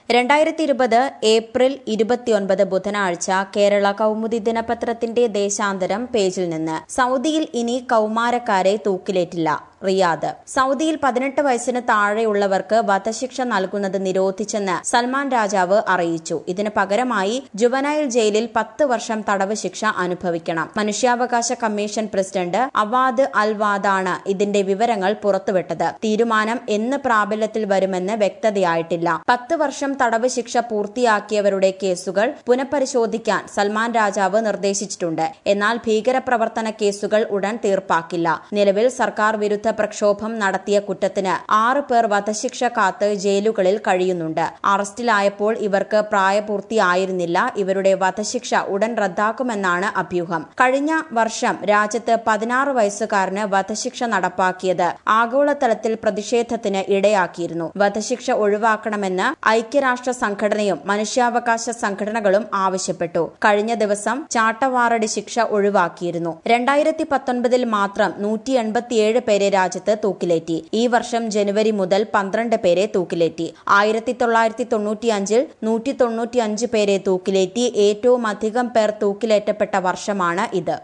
രണ്ടായിരത്തി ഇരുപത് ഏപ്രിൽ ഇരുപത്തിയൊൻപത് ബുധനാഴ്ച കേരള കൗമുദി ദിനപത്രത്തിന്റെ ദേശാന്തരം പേജിൽ നിന്ന് സൗദിയിൽ ഇനി കൗമാരക്കാരെ തൂക്കിലേറ്റില്ല റിയാദ് സൗദിയിൽ പതിനെട്ട് വയസ്സിന് താഴെയുള്ളവർക്ക് വധശിക്ഷ നൽകുന്നത് നിരോധിച്ചെന്ന് സൽമാൻ രാജാവ് അറിയിച്ചു ഇതിന് പകരമായി ജുവനൈൽ ജയിലിൽ പത്ത് വർഷം തടവ് ശിക്ഷ അനുഭവിക്കണം മനുഷ്യാവകാശ കമ്മീഷൻ പ്രസിഡന്റ് അവാദ് അൽവാദാണ് ഇതിന്റെ വിവരങ്ങൾ പുറത്തുവിട്ടത് തീരുമാനം എന്ന് പ്രാബല്യത്തിൽ വരുമെന്ന് വ്യക്തതയായിട്ടില്ല പത്ത് വർഷം തടവ് ശിക്ഷ പൂർത്തിയാക്കിയവരുടെ കേസുകൾ പുനഃപരിശോധിക്കാൻ സൽമാൻ രാജാവ് നിർദ്ദേശിച്ചിട്ടുണ്ട് എന്നാൽ ഭീകരപ്രവർത്തന കേസുകൾ ഉടൻ തീർപ്പാക്കില്ല നിലവിൽ സർക്കാർ വിരുദ്ധ പ്രക്ഷോഭം നടത്തിയ കുറ്റത്തിന് ആറ് പേർ വധശിക്ഷ കാത്ത് ജയിലുകളിൽ കഴിയുന്നുണ്ട് അറസ്റ്റിലായപ്പോൾ ഇവർക്ക് പ്രായപൂർത്തിയായിരുന്നില്ല ഇവരുടെ വധശിക്ഷ ഉടൻ റദ്ദാക്കുമെന്നാണ് അഭ്യൂഹം കഴിഞ്ഞ വർഷം രാജ്യത്ത് പതിനാറ് വയസ്സുകാരന് വധശിക്ഷ നടപ്പാക്കിയത് ആഗോളതലത്തിൽ പ്രതിഷേധത്തിന് ഇടയാക്കിയിരുന്നു വധശിക്ഷ ഒഴിവാക്കണമെന്ന് ഐക്യരാഷ്ട്ര സംഘടനയും മനുഷ്യാവകാശ സംഘടനകളും ആവശ്യപ്പെട്ടു കഴിഞ്ഞ ദിവസം ചാട്ടവാറടി ശിക്ഷ ഒഴിവാക്കിയിരുന്നു രണ്ടായിരത്തി പത്തൊൻപതിൽ മാത്രം നൂറ്റി എൺപത്തിയേഴ് പേരെ രാജ്യത്ത് തൂക്കിലേറ്റി ഈ വർഷം ജനുവരി മുതൽ പന്ത്രണ്ട് പേരെ തൂക്കിലേറ്റി ആയിരത്തി തൊള്ളായിരത്തി തൊണ്ണൂറ്റിയഞ്ചിൽ നൂറ്റി തൊണ്ണൂറ്റിയഞ്ച് പേരെ തൂക്കിലേറ്റി ഏറ്റവും അധികം പേർ തൂക്കിലേറ്റപ്പെട്ട വർഷമാണ് ഇത്